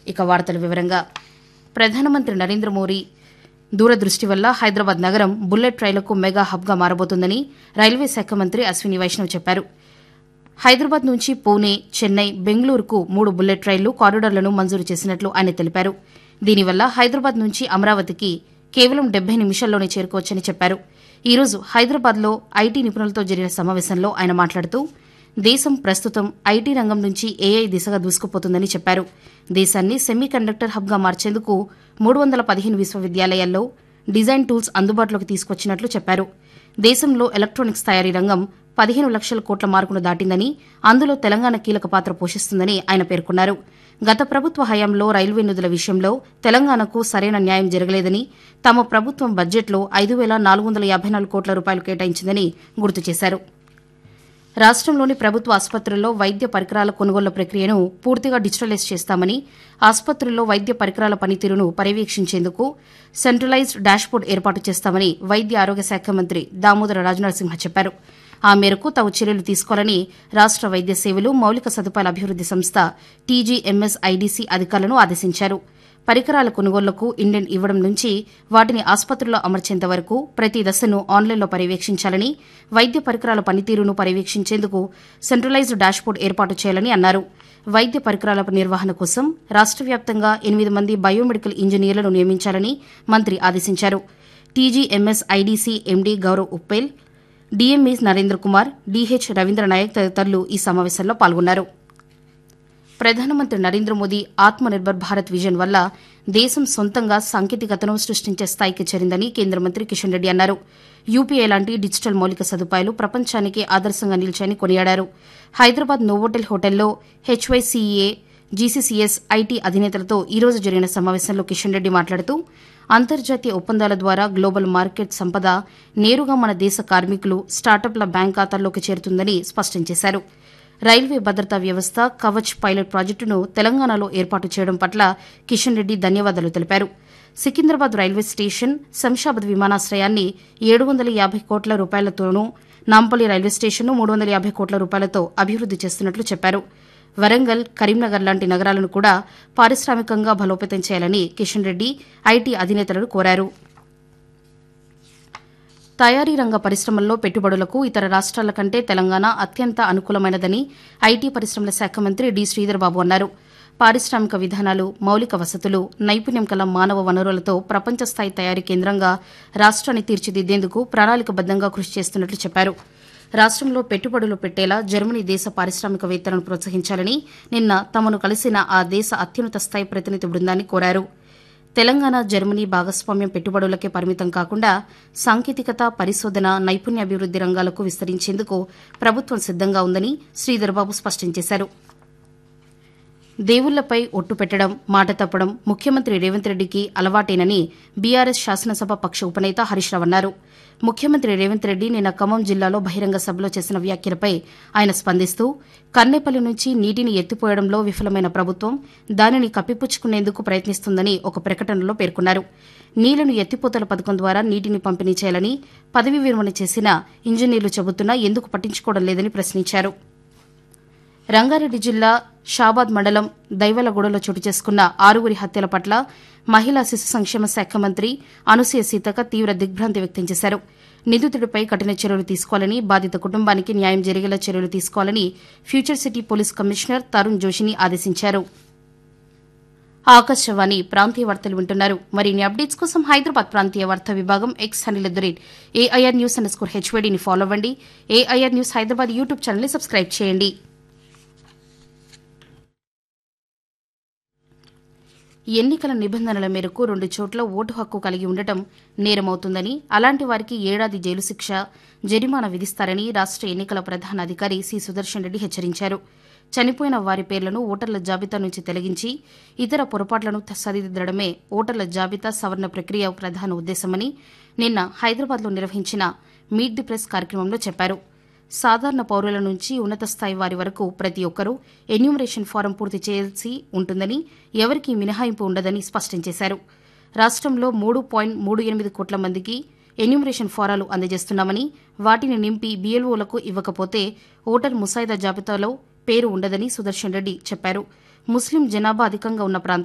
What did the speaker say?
ఇక వార్తల వివరంగా ప్రధానమంత్రి నరేంద్ర మోదీ దూరదృష్టి వల్ల హైదరాబాద్ నగరం బుల్లెట్ రైళ్లకు మెగా హబ్గా మారబోతోందని రైల్వే శాఖ మంత్రి అశ్విని వైష్ణవ్ చెప్పారు హైదరాబాద్ నుంచి పూణే చెన్నై బెంగళూరుకు మూడు బుల్లెట్ రైళ్లు కారిడార్లను మంజూరు చేసినట్లు ఆయన తెలిపారు దీనివల్ల హైదరాబాద్ నుంచి అమరావతికి కేవలం డెబ్బై నిమిషాల్లోనే చేరుకోవచ్చని చెప్పారు ఈ రోజు హైదరాబాద్లో ఐటీ నిపుణులతో జరిగిన సమావేశంలో ఆయన మాట్లాడుతూ దేశం ప్రస్తుతం ఐటీ రంగం నుంచి ఏఐ దిశగా దూసుకుపోతుందని చెప్పారు దేశాన్ని సెమీ కండక్టర్ హబ్గా మార్చేందుకు మూడు వందల పదిహేను విశ్వవిద్యాలయాల్లో డిజైన్ టూల్స్ అందుబాటులోకి తీసుకొచ్చినట్లు చెప్పారు దేశంలో ఎలక్ట్రానిక్స్ తయారీ రంగం పదిహేను లక్షల కోట్ల మార్కును దాటిందని అందులో తెలంగాణ కీలక పాత్ర పోషిస్తుందని ఆయన పేర్కొన్నారు గత ప్రభుత్వ హయాంలో రైల్వే నిధుల విషయంలో తెలంగాణకు సరైన న్యాయం జరగలేదని తమ ప్రభుత్వం బడ్జెట్లో ఐదు వేల నాలుగు వందల యాభై నాలుగు కోట్ల రూపాయలు కేటాయించిందని గుర్తు చేశారు రాష్ట్రంలోని ప్రభుత్వ ఆసుపత్రుల్లో వైద్య పరికరాల కొనుగోళ్ల ప్రక్రియను పూర్తిగా డిజిటలైజ్ చేస్తామని ఆసుపత్రుల్లో వైద్య పరికరాల పనితీరును పర్యవేక్షించేందుకు సెంట్రలైజ్డ్ డాష్బోర్డ్ ఏర్పాటు చేస్తామని వైద్య ఆరోగ్య శాఖ మంత్రి దామోదర రాజనరసింహ చెప్పారు ఆ మేరకు తాము చర్యలు తీసుకోవాలని రాష్ట వైద్య సేవలు మౌలిక సదుపాయాల అభివృద్ది సంస్థ టీజీఎంఎస్ ఐడీసీ అధికారులను ఆదేశించారు పరికరాల కొనుగోళ్లకు ఇండెంట్ ఇవ్వడం నుంచి వాటిని ఆసుపత్రుల్లో అమర్చేంత వరకు ప్రతి దశను ఆన్లైన్లో పర్యవేక్షించాలని వైద్య పరికరాల పనితీరును పర్యవేక్షించేందుకు సెంట్రలైజ్డ్ డాష్బోర్డ్ ఏర్పాటు చేయాలని అన్నారు వైద్య పరికరాల నిర్వహణ కోసం రాష్ట వ్యాప్తంగా ఎనిమిది మంది బయోమెడికల్ ఇంజనీర్లను నియమించాలని మంత్రి ఆదేశించారు TGMS IDC MD Gaurav Uppal DME Narendra Kumar DH Ravindra Nayak తదితరులు ఈ సమావేశంలో పాల్గొన్నారు ప్రధానమంత్రి నరేంద్ర మోదీ ఆత్మ నిర్భర్ భారత్ విజన్ వల్ల దేశం సొంతంగా సాంకేతికతను సృష్టించే స్థాయికి చేరిందని కేంద్ర మంత్రి కిషన్ రెడ్డి అన్నారు యూపీఐ లాంటి డిజిటల్ మౌలిక సదుపాయాలు ప్రపంచానికి ఆదర్శంగా నిలిచాయని కొనియాడారు హైదరాబాద్ నోవోటెల్ హోటల్లో హెచ్వైసీఏ జీసీసీఎస్ ఐటీ అధినేతలతో ఈ రోజు జరిగిన సమావేశంలో కిషన్ రెడ్డి మాట్లాడుతూ అంతర్జాతీయ ఒప్పందాల ద్వారా గ్లోబల్ మార్కెట్ సంపద నేరుగా మన దేశ కార్మికులు స్టార్టప్ల బ్యాంక్ ఖాతాల్లోకి చేరుతుందని స్పష్టం చేశారు రైల్వే భద్రతా వ్యవస్థ కవచ్ పైలట్ ప్రాజెక్టును తెలంగాణలో ఏర్పాటు చేయడం పట్ల కిషన్ రెడ్డి ధన్యవాదాలు తెలిపారు సికింద్రాబాద్ రైల్వే స్టేషన్ శంషాబాద్ విమానాశ్రయాన్ని ఏడు వందల యాభై కోట్ల రూపాయలతోనూ నాంపల్లి రైల్వే స్టేషన్ను మూడు వందల యాభై కోట్ల రూపాయలతో అభివృద్ది చేస్తున్నట్లు చెప్పారు వరంగల్ కరీంనగర్ లాంటి నగరాలను కూడా పారిశ్రామికంగా బలోపేతం చేయాలని కిషన్ రెడ్డి ఐటీ అధినేతలను కోరారు తయారీ రంగ పరిశ్రమల్లో పెట్టుబడులకు ఇతర రాష్ట్రాల కంటే తెలంగాణ అత్యంత అనుకూలమైనదని ఐటీ పరిశ్రమల శాఖ మంత్రి డి శ్రీధర్బాబు అన్నారు పారిశ్రామిక విధానాలు మౌలిక వసతులు నైపుణ్యం కల మానవ వనరులతో ప్రపంచ స్థాయి తయారీ కేంద్రంగా రాష్ట్రాన్ని తీర్చిదిద్దేందుకు ప్రణాళికబద్దంగా కృషి చేస్తున్నట్లు చెప్పారు రాష్ట్రంలో పెట్టుబడులు పెట్టేలా జర్మనీ దేశ పారిశ్రామికవేత్తలను ప్రోత్సహించాలని నిన్న తమను కలిసిన ఆ దేశ అత్యున్నత స్థాయి ప్రతినిధి బృందాన్ని కోరారు తెలంగాణ జర్మనీ భాగస్వామ్యం పెట్టుబడులకే పరిమితం కాకుండా సాంకేతికత పరిశోధన నైపుణ్యాభివృద్ది రంగాలకు విస్తరించేందుకు ప్రభుత్వం సిద్దంగా ఉందని శ్రీధర్బాబు స్పష్టం చేశారు దేవుళ్లపై ఒట్టు పెట్టడం మాట తప్పడం ముఖ్యమంత్రి రేవంత్ రెడ్డికి అలవాటేనని బీఆర్ఎస్ శాసనసభ పక్ష ఉపనేత హరీష్ రావు అన్నారు ముఖ్యమంత్రి రేవంత్ రెడ్డి నిన్న ఖమ్మం జిల్లాలో బహిరంగ సభలో చేసిన వ్యాఖ్యలపై ఆయన స్పందిస్తూ కన్నెపల్లి నుంచి నీటిని ఎత్తిపోయడంలో విఫలమైన ప్రభుత్వం దానిని కప్పిపుచ్చుకునేందుకు ప్రయత్నిస్తుందని ఒక ప్రకటనలో పేర్కొన్నారు నీళ్లను ఎత్తిపోతల పథకం ద్వారా నీటిని పంపిణీ చేయాలని పదవీ విరమణ చేసిన ఇంజనీర్లు చెబుతున్నా ఎందుకు పట్టించుకోవడం లేదని ప్రశ్నించారు రంగారెడ్డి జిల్లా షాబాద్ మండలం దైవలగూడలో చోటు చేసుకున్న ఆరుగురి హత్యల పట్ల మహిళా శిశు సంక్షేమ శాఖ మంత్రి అనసూయ సీతక తీవ్ర దిగ్భ్రాంతి వ్యక్తం చేశారు నిందితుడిపై కఠిన చర్యలు తీసుకోవాలని బాధిత కుటుంబానికి న్యాయం జరిగేలా చర్యలు తీసుకోవాలని future city police commissioner Tarun జోషిని ఆదేశించారు ఆకాశవాణి ప్రాంతీయ వార్తలు వింటున్నారు మరిన్ని అప్డేట్స్ కోసం హైదరాబాద్ ప్రాంతీయ వార్తా విభాగం X handle at the rate AIR news under score హెచ్వైడీని ఫాలో అవ్వండి ఏఐఆర్ న్యూస్ హైదరాబాద్ యూట్యూబ్ ఛానల్ని సబ్స్క్రైబ్ చేయండి ఎన్నికల నిబంధనల మేరకు రెండు చోట్ల ఓటు హక్కు కలిగి ఉండటం నేరమవుతుందని అలాంటి వారికి ఏడాది జైలు శిక్ష జరిమానా విధిస్తారని రాష్ట ఎన్నికల ప్రధాన అధికారి సి సుదర్శన్ రెడ్డి హెచ్చరించారు చనిపోయిన వారి పేర్లను ఓటర్ల జాబితా నుంచి తొలగించి ఇతర పొరపాట్లను సరిదిద్దడమే ఓటర్ల జాబితా సవరణ ప్రక్రియ ప్రధాన ఉద్దేశమని నిన్న హైదరాబాద్లో నిర్వహించిన మీట్ ది ప్రెస్ కార్యక్రమంలో చెప్పారు సాధారణ పౌరుల నుంచి ఉన్నత స్థాయి వారి వరకు ప్రతి ఒక్కరూ ఎన్యూమరేషన్ ఫారం పూర్తి చేయాల్సి ఉంటుందని ఎవరికీ మినహాయింపు ఉండదని స్పష్టం చేశారు రాష్ట్రంలో మూడు పాయింట్ మూడు ఎనిమిది కోట్ల మందికి ఎన్యూమరేషన్ ఫారాలు అందజేస్తున్నామని వాటిని నింపి బీఎల్ఓలకు ఇవ్వకపోతే ఓటర్ ముసాయిదా జాబితాలో పేరు ఉండదని సుదర్శన్ రెడ్డి చెప్పారు ముస్లిం జనాభా అధికంగా ఉన్న ప్రాంతాల్లో